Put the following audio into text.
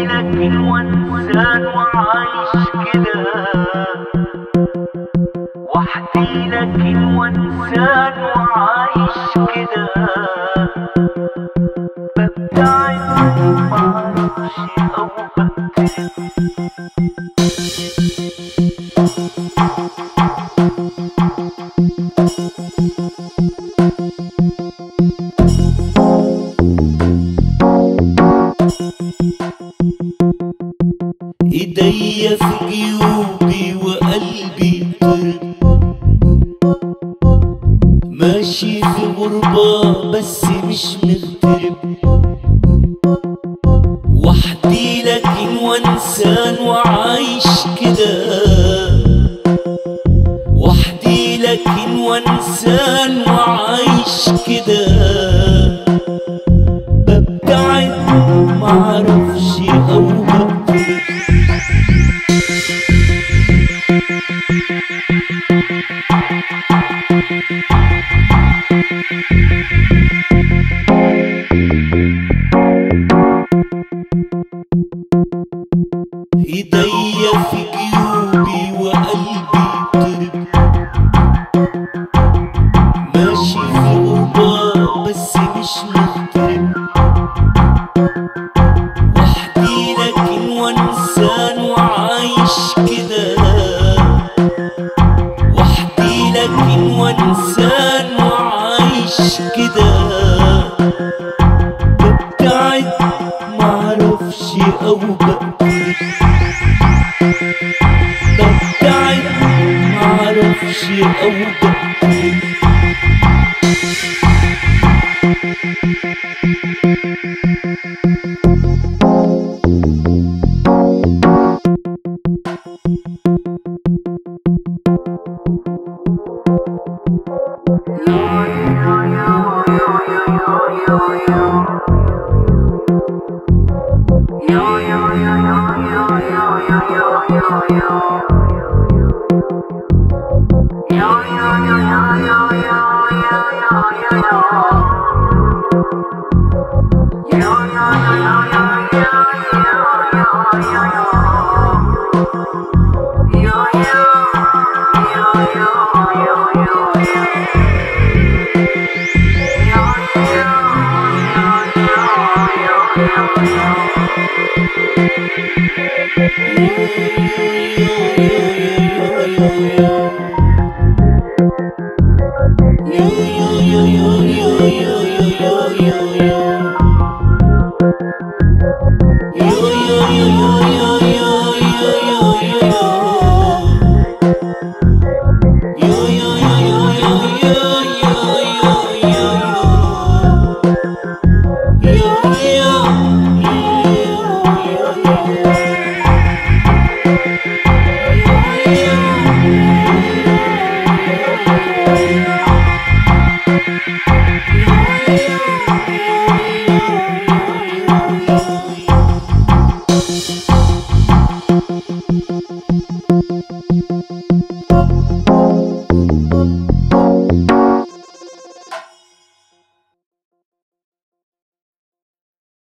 لكن وانسان وعايش كده وحدي لكن وانسان وعايش كده ببتعد معرفش او بقتل ايديا في جيوبي وقلبي طرب ماشي في غربة بس مش مغترب وحدي لكن وانسان وعايش كده وحدي لكن وانسان وعايش كده ببتعد معرفش او بقترب ايديا في جيوبي وقلبي طرب ماشي في غربة بس مش مغترب وحدي لكن وانسان وعايش كده وحدي لكن وانسان وعايش كده ببتعد معرفش او بقترب ببتعد معرفش او بقترب